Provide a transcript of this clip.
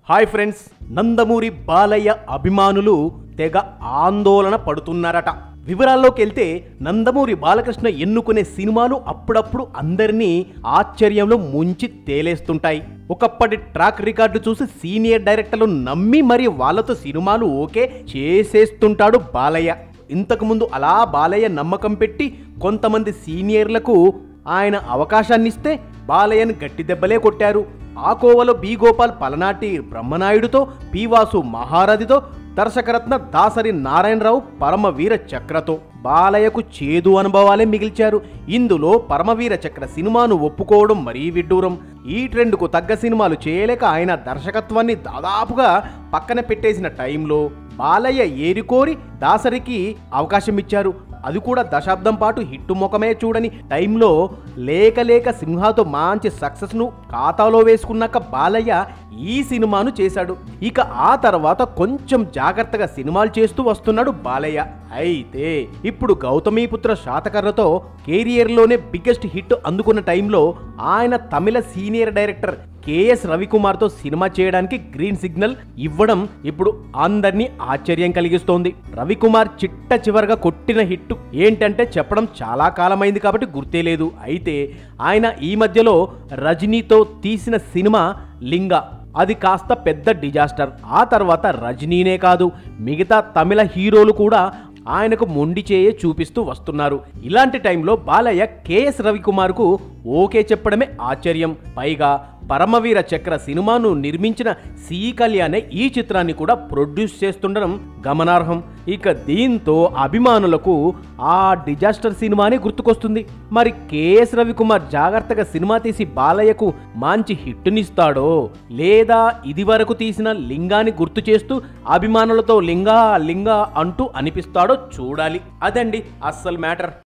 hi friends Nandamuri Balayya అభిమానులు తెగ ఆందోళన పడుతున్నారట వివరాల్లోకి వెళ్తే నందమూరి బాలకృష్ణ ఎన్నుకునే సినిమాలు అప్పుడప్పుడు అందరినీ ఆశ్చర్యంలో ముంచి తేలేస్తుంటాయి ఒకప్పటి ట్రాక్ రికార్డు చూసి సీనియర్ డైరెక్టర్లు నమ్మి మరి వాళ్ళతో సినిమాలు ఓకే చేసేస్తుంటాడు బాలయ్య ఇంతకుముందు అలా బాలయ్య నమ్మకం పెట్టి కొంతమంది సీనియర్లకు ఆయన అవకాశాన్నిస్తే బాలయ్యను గట్టి దెబ్బలే కొట్టారు ఆ కోవలో బి గోపాల్ పలనాటి బ్రహ్మనాయుడుతో పీవాసు మహారథితో దర్శకరత్న దాసరి నారాయణరావు పరమవీర చక్రతో బాలయ్యకు చేదు అనుభవాలే మిగిల్చారు ఇందులో పరమవీర చక్ర సినిమాను ఒప్పుకోవడం మరీ విడ్డూరం ఈ ట్రెండ్కు తగ్గ సినిమాలు చేయలేక ఆయన దర్శకత్వాన్ని దాదాపుగా పక్కన పెట్టేసిన టైంలో బాలయ్య ఏరికోరి దాసరికి అవకాశం ఇచ్చారు అది కూడా దశాబ్దం పాటు హిట్టు ముఖమే చూడని టైంలో లేక లేక సింహాతో మంచి సక్సెస్ను ఖాతాలో వేసుకున్నాక బాలయ్య ఈ సినిమాను చేశాడు ఇక ఆ తర్వాత కొంచెం జాగ్రత్తగా సినిమాలు చేస్తూ వస్తున్నాడు బాలయ్య అయితే ఇప్పుడు గౌతమీపుత్ర శాతకర్ణతో కెరియర్లోనే బిగ్గెస్ట్ హిట్ అందుకున్న టైంలో ఆయన తమిళ సీనియర్ డైరెక్టర్ కేఎస్ రవికుమార్తో సినిమా చేయడానికి గ్రీన్ సిగ్నల్ ఇవ్వడం ఇప్పుడు అందరినీ ఆశ్చర్యం కలిగిస్తోంది రవికుమార్ చిట్ట చివరగా కొట్టిన హిట్ ఏంటంటే చెప్పడం చాలా కాలమైంది కాబట్టి గుర్తే లేదు అయితే ఆయన ఈ మధ్యలో రజనీతో తీసిన సినిమా లింగ అది కాస్త పెద్ద డిజాస్టర్ ఆ తర్వాత రజనీనే కాదు మిగతా తమిళ హీరోలు కూడా ఆయనకు మొండి చేయే చూపిస్తూ వస్తున్నారు ఇలాంటి టైంలో బాలయ్య కేఎస్ రవికుమార్కు ఓకే చెప్పడమే ఆశ్చర్యం పైగా పరమవీర చక్ర సినిమాను నిర్మించిన సి కళ్యాణే ఈ చిత్రాన్ని కూడా ప్రొడ్యూస్ చేస్తుండడం గమనార్హం ఇక దీంతో అభిమానులకు ఆ డిజాస్టర్ సినిమానే గుర్తుకొస్తుంది మరి కేఎస్ రవికుమార్ జాగ్రత్తగా సినిమా తీసి బాలయ్యకు మంచి హిట్టునిస్తాడో లేదా ఇది వరకు తీసిన లింగాన్ని గుర్తు చేస్తూ అభిమానులతో లింగా లింగా అంటూ అనిపిస్తాడో చూడాలి అదండి అస్సలు మ్యాటర్